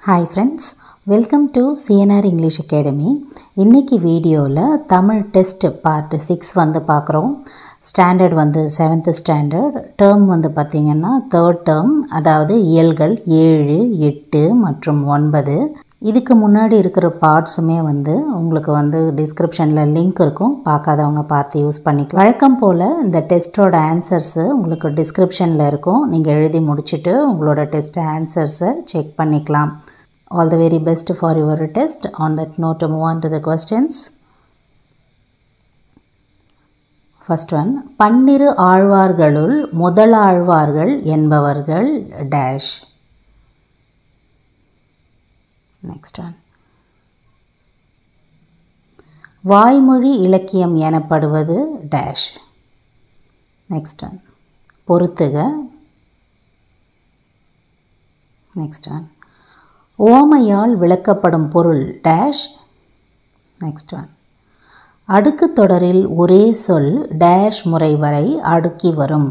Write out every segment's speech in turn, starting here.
hi friends welcome to CNR English academy இன்றைக்கி வீடியோவில் Tamil test part six வந்து பார்க்குறோம் ஸ்டாண்டர்ட் வந்து செவன்த்து ஸ்டாண்டர்ட் டேர்ம் வந்து பார்த்திங்கன்னா தேர்ட் டேர்ம் அதாவது இயல்கள் ஏழு எட்டு மற்றும் ஒன்பது இதுக்கு முன்னாடி இருக்கிற பார்ட்ஸுமே வந்து உங்களுக்கு வந்து டிஸ்கிரிப்ஷனில் லிங்க் இருக்கும் பார்க்காதவங்க பார்த்து யூஸ் பண்ணிக்கலாம் வழக்கம் போல் இந்த டெஸ்ட்டோட ஆன்சர்ஸு உங்களுக்கு டிஸ்கிரிப்ஷனில் இருக்கும் நீங்கள் எழுதி முடிச்சுட்டு உங்களோட டெஸ்ட் ஆன்சர்ஸை செக் பண்ணிக்கலாம் all the very best for your test on that note move on to the questions first one பன்னிரு ஆழ்வார்களுள் முதலாழ்வார்கள் என்பவர்கள் டேஷ் நெக்ஸ்ட் ஒன் வாய்மொழி இலக்கியம் எனப்படுவது டேஷ் நெக்ஸ்ட் ஒன் பொறுத்துக நெக்ஸ்ட் ஒன் ஓமையால் விளக்கப்படும் பொருள் டேஷ் நெக்ஸ்ட் ஒன் அடுக்கு தொடரில் ஒரே சொல் டேஷ் முறை வரை அடுக்கி வரும்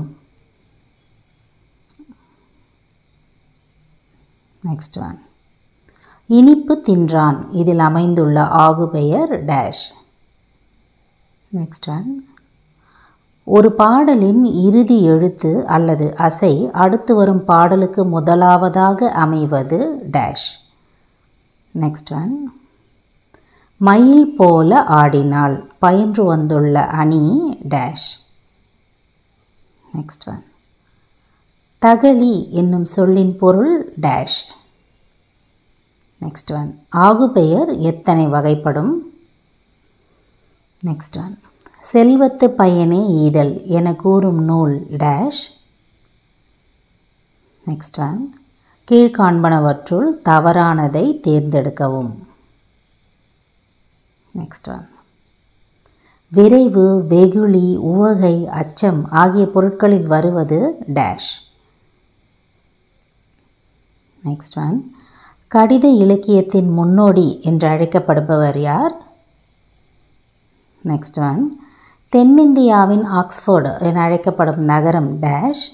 நெக்ஸ்ட் ஒன் இனிப்பு தின்றான் இதில் அமைந்துள்ள ஆகுபெயர் டேஷ் நெக்ஸ்ட் ஒன் ஒரு பாடலின் இறுதி எழுத்து அல்லது அசை அடுத்து வரும் பாடலுக்கு முதலாவதாக அமைவது டேஷ் நெக்ஸ்ட் ஒன் மயில் போல ஆடினாள் பயின்று வந்துள்ள அணி டேஷ் நெக்ஸ்ட் ஒன் தகளி என்னும் சொல்லின் பொருள் டேஷ் நெக்ஸ்ட் ஒன் ஆகுபெயர் எத்தனை வகைப்படும் நெக்ஸ்ட் ஒன் செல்வத்து பயனே ஈதல் என கூறும் நூல் டேஷ் நெக்ஸ்ட் ஒன் கீழ்காண்பனவற்றுள் தவறானதை தேர்ந்தெடுக்கவும் நெக்ஸ்ட் ஒன் விரைவு வெகுளி உவகை அச்சம் ஆகிய பொருட்களில் வருவது டேஷ் நெக்ஸ்ட் ஒன் கடித இலக்கியத்தின் முன்னோடி என்று அழைக்கப்படுபவர் யார் நெக்ஸ்ட் ஒன் தென்னிந்தியாவின் ஆக்ஸ்ஃபோர்டு என அழைக்கப்படும் நகரம் டேஷ்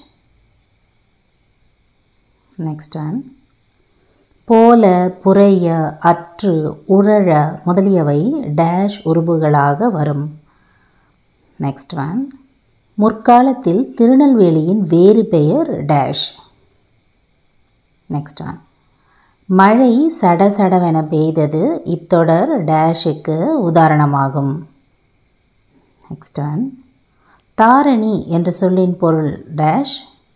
நெக்ஸ்ட் ஒன் போல புரைய அற்று உழழ முதலியவை டேஷ் உருபுகளாக வரும் நெக்ஸ்ட் ஒன் முற்காலத்தில் திருநெல்வேலியின் வேறு பெயர் டேஷ் நெக்ஸ்ட் ஒன் மழை சடசடவென பெய்தது இத்தொடர் டேஷுக்கு உதாரணமாகும் நெக்ஸ்ட் ஒன் தாரணி என்ற சொல்லின் பொருள் டேஷ்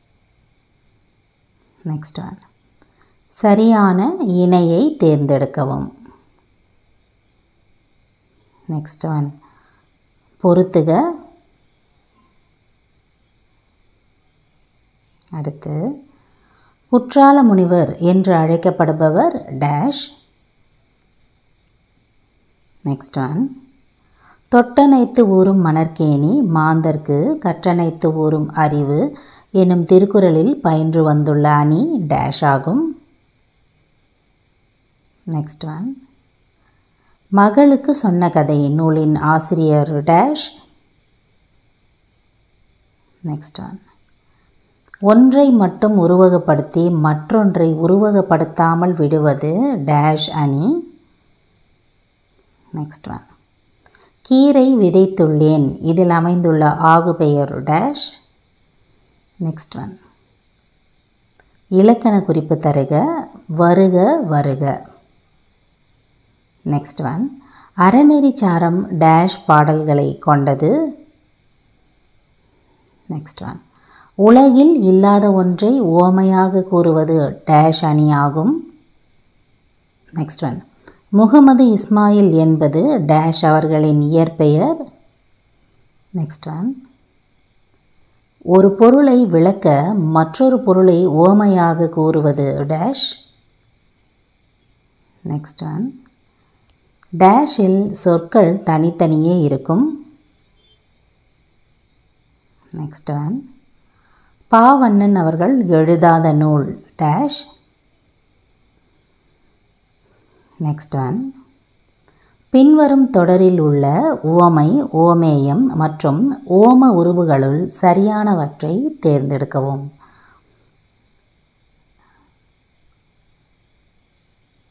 நெக்ஸ்ட் ஒன் சரியான இணையை தேர்ந்தெடுக்கவும் நெக்ஸ்ட் ஒன் பொறுத்துக அடுத்து குற்றால முனிவர் என்று அழைக்கப்படுபவர் டேஷ் நெக்ஸ்ட் ஒன் தொட்டனைத்து ஊறும் மணற்கேணி மாந்தர்க்கு கற்றனைத்து ஊறும் அறிவு எனும் திருக்குறளில் பயின்று வந்துள்ள அணி டேஷ் ஆகும் நெக்ஸ்ட் ஒன் மகளுக்கு சொன்ன கதை நூலின் ஆசிரியர் டேஷ் நெக்ஸ்ட் ஒன் ஒன்றை மட்டும் உருவகப்படுத்தி மற்றொன்றை உருவகப்படுத்தாமல் விடுவது டேஷ் அணி நெக்ஸ்ட் ஒன் கீரை விதைத்துள்ளேன் இதில் அமைந்துள்ள ஆகுபெயர் டேஷ் நெக்ஸ்ட் ஒன் இலக்கண குறிப்பு தருக வருக வருக நெக்ஸ்ட் ஒன் அறநெறிச்சாரம் டேஷ் பாடல்களை கொண்டது நெக்ஸ்ட் ஒன் உலகில் இல்லாத ஒன்றை ஓமையாக கூறுவது டேஷ் அணி ஆகும் நெக்ஸ்ட் ஒன் முகமது இஸ்மாயில் என்பது டேஷ் அவர்களின் இயற்பெயர் நெக்ஸ்ட் ஒன் ஒரு பொருளை விளக்க மற்றொரு பொருளை ஓமையாக கூறுவது டேஷ் நெக்ஸ்ட் ஒன் டேஷில் சொற்கள் தனித்தனியே இருக்கும் நெக்ஸ்ட் ஒன் பாவண்ணன் அவர்கள் எழுதாத நூல் டேஷ் நெக்ஸ்ட் ஒன் பின்வரும் தொடரில் உள்ள உவமை ஓமேயம் மற்றும் ஓம உருவுகளுள் சரியானவற்றை தேர்ந்தெடுக்கவும்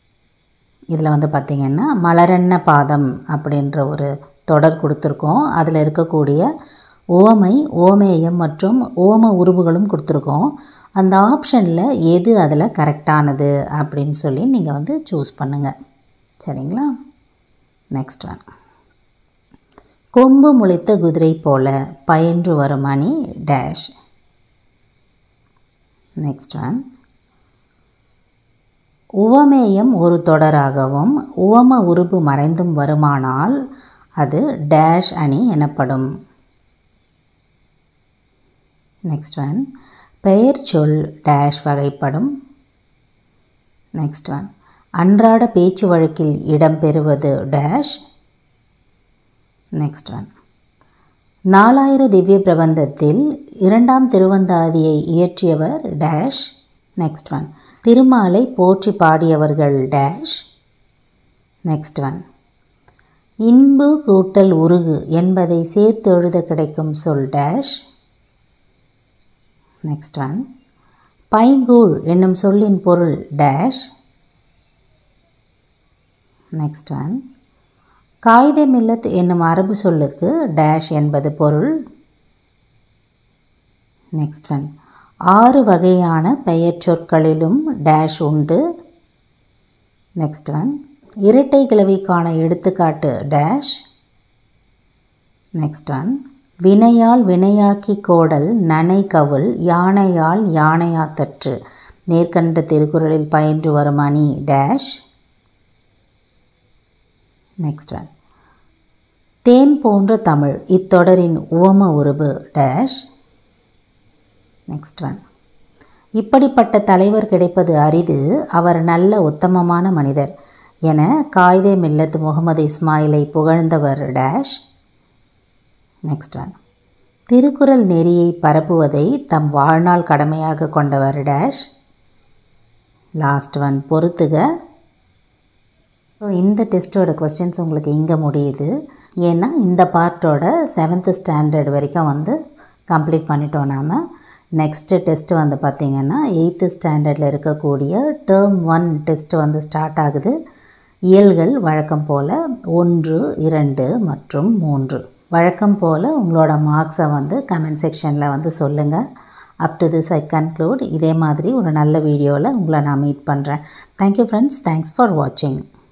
இதில் வந்து பார்த்திங்கன்னா மலரன்ன பாதம் அப்படின்ற ஒரு தொடர் கொடுத்துருக்கோம் அதில் இருக்கக்கூடிய ஓமை ஓமேயம் மற்றும் ஓம உருவுகளும் கொடுத்துருக்கோம் அந்த ஆப்ஷனில் எது அதில் கரெக்டானது அப்படின்னு சொல்லி நீங்கள் வந்து சூஸ் பண்ணுங்கள் சரிங்களா நெக்ஸ்ட் ஒன் கொம்பு முளைத்த குதிரை போல பயின்று வரும் அணி டேஷ் நெக்ஸ்ட் ஒன் உவமேயம் ஒரு தொடராகவும் உவம உருபு மறைந்தும் வருமானால் அது டேஷ் அணி எனப்படும் நெக்ஸ்ட் ஒன் பெயர் சொல் டேஷ் வகைப்படும் நெக்ஸ்ட் ஒன் அன்றாட பேச்சு வழக்கில் இடம்பெறுவது டேஷ் நெக்ஸ்ட் ஒன் நாலாயிர திவ்ய பிரபந்தத்தில் இரண்டாம் திருவந்தாதியை இயற்றியவர் டேஷ் நெக்ஸ்ட் ஒன் திருமாலை போற்றி பாடியவர்கள் டேஷ் நெக்ஸ்ட் ஒன் இன்பு கூட்டல் உருகு என்பதை சேர்த்து எழுத கிடைக்கும் சொல் டேஷ் நெக்ஸ்ட் ஒன் பைங்கூழ் என்னும் சொல்லின் பொருள் டேஷ் நெக்ஸ்ட் ஒன் காகித மில்லத் என்னும் அரபு சொல்லுக்கு டேஷ் என்பது பொருள் நெக்ஸ்ட் ஒன் ஆறு வகையான பெயர் சொற்களிலும் டேஷ் உண்டு நெக்ஸ்ட் ஒன் இரட்டை கிளவிக்கான எடுத்துக்காட்டு டேஷ் நெக்ஸ்ட் ஒன் வினையால் வினையாக்கி கோடல் நனை கவுள் யானையால் யானையாத்தற்று மேற்கண்ட திருக்குறளில் பயின்று வரும் அணி டேஷ் நெக்ஸ்ட் ஒன் தேன் போன்ற தமிழ் இத்தொடரின் உவம உருபு டேஷ் நெக்ஸ்ட் ஒன் இப்படிப்பட்ட தலைவர் கிடைப்பது அரிது அவர் நல்ல உத்தமமான மனிதர் என காயிதே மில்லத் முகமது இஸ்மாயிலை புகழ்ந்தவர் டேஷ் நெக்ஸ்ட் ஒன் திருக்குறள் நெறியை பரப்புவதை தம் வாழ்நாள் கடமையாக கொண்டவர் டேஷ் லாஸ்ட் ஒன் பொறுத்துக ஸோ இந்த டெஸ்ட்டோட கொஸ்டின்ஸ் உங்களுக்கு இங்கே முடியுது ஏன்னா இந்த பார்ட்டோட செவன்த்து ஸ்டாண்டர்ட் வரைக்கும் வந்து கம்ப்ளீட் பண்ணிட்டோம் நாம் நெக்ஸ்ட்டு டெஸ்ட்டு வந்து பார்த்திங்கன்னா எயித்து ஸ்டாண்டர்டில் இருக்கக்கூடிய டேர்ம் ஒன் டெஸ்ட் வந்து ஸ்டார்ட் ஆகுது இயல்கள் வழக்கம் போல் ஒன்று இரண்டு மற்றும் மூன்று வழக்கம் போல் உங்களோட மார்க்ஸை வந்து கமெண்ட் செக்ஷனில் வந்து சொல்லுங்கள் up to this I conclude இதே மாதிரி ஒரு நல்ல வீடியோவில் உங்களை நான் மீட் பண்ணுறேன் தேங்க்யூ ஃப்ரெண்ட்ஸ் தேங்க்ஸ் ஃபார் வாட்சிங்